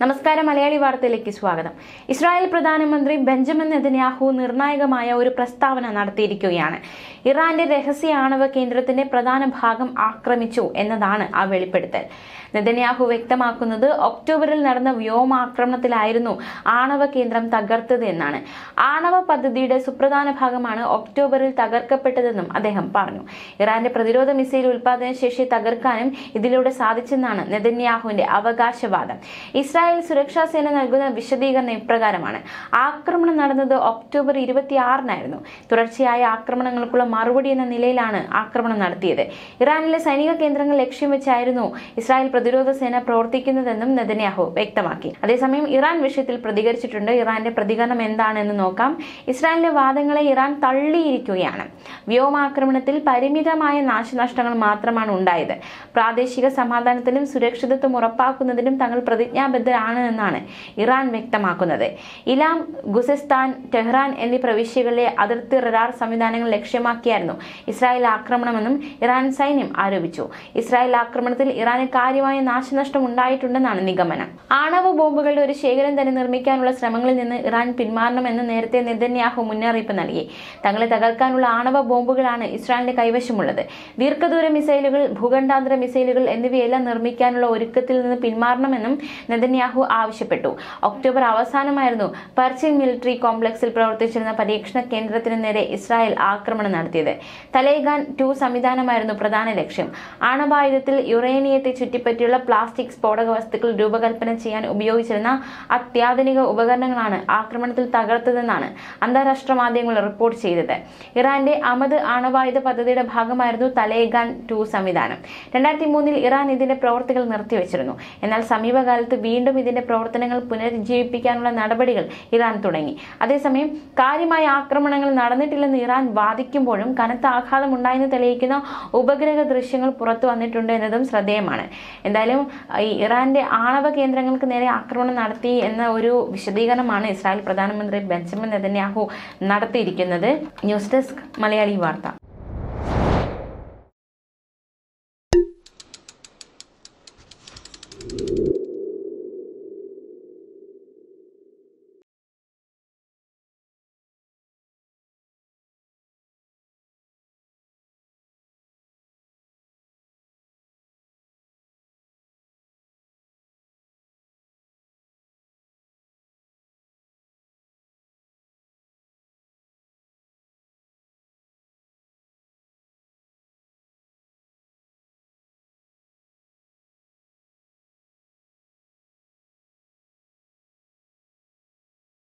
നമസ്കാരം മലയാളി വാർത്തയിലേക്ക് സ്വാഗതം ഇസ്രായേൽ പ്രധാനമന്ത്രി ബെഞ്ചമിൻ നെതന്യാഹു നിർണായകമായ ഒരു പ്രസ്താവന നടത്തിയിരിക്കുകയാണ് ഇറാന്റെ രഹസ്യ ആണവ കേന്ദ്രത്തിന്റെ പ്രധാന ഭാഗം ആക്രമിച്ചു എന്നതാണ് ആ വെളിപ്പെടുത്തൽ നെതന്യാഹു വ്യക്തമാക്കുന്നത് ഒക്ടോബറിൽ നടന്ന വ്യോമാക്രമണത്തിലായിരുന്നു ആണവ കേന്ദ്രം തകർത്തത് എന്നാണ് ആണവ പദ്ധതിയുടെ സുപ്രധാന ഭാഗമാണ് ഒക്ടോബറിൽ തകർക്കപ്പെട്ടതെന്നും അദ്ദേഹം പറഞ്ഞു ഇറാന്റെ പ്രതിരോധ മിസൈൽ ഉൽപാദന ശേഷി തകർക്കാനും ഇതിലൂടെ സാധിച്ചെന്നാണ് നെതന്യാഹുവിന്റെ അവകാശവാദം ഇസ്രായേൽ സുരക്ഷാ സേന നൽകുന്ന വിശദീകരണം ഇപ്രകാരമാണ് ആക്രമണം നടന്നത് ഒക്ടോബർ ഇരുപത്തിയാറിനായിരുന്നു തുടർച്ചയായ ആക്രമണങ്ങൾക്കുള്ള മറുപടി എന്ന നിലയിലാണ് ആക്രമണം നടത്തിയത് ഇറാനിലെ സൈനിക കേന്ദ്രങ്ങൾ ലക്ഷ്യം വെച്ചായിരുന്നു ഇസ്രായേൽ പ്രതിരോധ സേന പ്രവർത്തിക്കുന്നതെന്നും നെതന്യാഹു വ്യക്തമാക്കി അതേസമയം ഇറാൻ വിഷയത്തിൽ പ്രതികരിച്ചിട്ടുണ്ട് ഇറാന്റെ പ്രതികരണം എന്താണെന്ന് നോക്കാം ഇസ്രായേലിന്റെ വാദങ്ങളെ ഇറാൻ തള്ളിയിരിക്കുകയാണ് വ്യോമാക്രമണത്തിൽ പരിമിതമായ നാശനഷ്ടങ്ങൾ മാത്രമാണ് ഉണ്ടായത് പ്രാദേശിക സമാധാനത്തിനും സുരക്ഷിതത്വം ഉറപ്പാക്കുന്നതിനും തങ്ങൾ പ്രതിജ്ഞാബദ്ധരാണ് എന്നാണ് ഇറാൻ വ്യക്തമാക്കുന്നത് ഇലാം ഗുസിസ്ഥാൻ ടെഹ്റാൻ എന്നീ പ്രവിശ്യകളിലെ അതിർത്തി റഡാർ സംവിധാനങ്ങൾ ലക്ഷ്യമാക്കിയായിരുന്നു ഇസ്രായേൽ ആക്രമണമെന്നും ഇറാൻ സൈന്യം ആരോപിച്ചു ഇസ്രായേൽ ആക്രമണത്തിൽ ഇറാന് കാര്യമായ നാശനഷ്ടം ഉണ്ടായിട്ടുണ്ടെന്നാണ് നിഗമനം ആണവ ബോംബുകളുടെ ഒരു ശേഖരം തന്നെ നിർമ്മിക്കാനുള്ള ശ്രമങ്ങളിൽ നിന്ന് ഇറാൻ പിന്മാറണമെന്ന് നേരത്തെ നെതന്യാഹു മുന്നറിയിപ്പ് നൽകി തങ്ങളെ തകർക്കാനുള്ള ആണവ ബോംബുകളാണ് ഇസ്രായേലിന്റെ കൈവശമുള്ളത് ദീർഘദൂര മിസൈലുകൾ ഭൂഖണ്ഡാന്തര മിസൈലുകൾ എന്നിവയെല്ലാം നിർമ്മിക്കാനുള്ള ഒരുക്കത്തിൽ നിന്ന് പിന്മാറണമെന്നും നെതന്യാഹു ആവശ്യപ്പെട്ടു ഒക്ടോബർ അവസാനമായിരുന്നു പർച്ചിൻ മിലിറ്ററി കോംപ്ലക്സിൽ പ്രവർത്തിച്ചിരുന്ന പരീക്ഷണ കേന്ദ്രത്തിന് നേരെ ഇസ്രായേൽ ആക്രമണം നടത്തിയത് തലേഗാൻ ടു സംവിധാനമായിരുന്നു പ്രധാന ലക്ഷ്യം ആണവായുധത്തിൽ യുറേനിയത്തെ ചുറ്റിപ്പറ്റിയുള്ള പ്ലാസ്റ്റിക് സ്ഫോടക വസ്തുക്കൾ രൂപകൽപ്പന ചെയ്യാൻ ഉപയോഗിച്ചിരുന്ന അത്യാധുനിക ഉപകരണങ്ങളാണ് ആക്രമണത്തിൽ തകർത്തതെന്നാണ് അന്താരാഷ്ട്ര മാധ്യമങ്ങൾ റിപ്പോർട്ട് ചെയ്തത് ഇറാന്റെ അമദ് ആണവായുധ പദ്ധതിയുടെ ഭാഗമായിരുന്നു തലേഗാൻ ടു സംവിധാനം രണ്ടായിരത്തി മൂന്നിൽ ഇറാൻ ഇതിന്റെ പ്രവർത്തികൾ നിർത്തിവെച്ചിരുന്നു എന്നാൽ സമീപകാലത്ത് വീണ്ടും ഇതിന്റെ പ്രവർത്തനങ്ങൾ പുനരുജ്ജീവിപ്പിക്കാനുള്ള നടപടികൾ ഇറാൻ തുടങ്ങി അതേസമയം കാര്യമായ ആക്രമണങ്ങൾ നടന്നിട്ടില്ലെന്ന് ഇറാൻ വാദിക്കുമ്പോഴും കനത്ത ആഘാതം ഉണ്ടായെന്ന് തെളിയിക്കുന്ന ഉപഗ്രഹ ദൃശ്യങ്ങൾ പുറത്തു വന്നിട്ടുണ്ട് എന്നതും ശ്രദ്ധേയമാണ് എന്തായാലും ഈ ഇറാന്റെ ആണവ കേന്ദ്രങ്ങൾക്ക് നേരെ ആക്രമണം നടത്തി എന്ന ഒരു വിശദീകരണമാണ് ഇസ്രായേൽ പ്രധാനമന്ത്രി ബെഞ്ചമിൻ നെതന്യാഹു നടത്തിയിരിക്കുന്നത് ന്യൂസ് ഡെസ്ക് മലയാളി വാർത്ത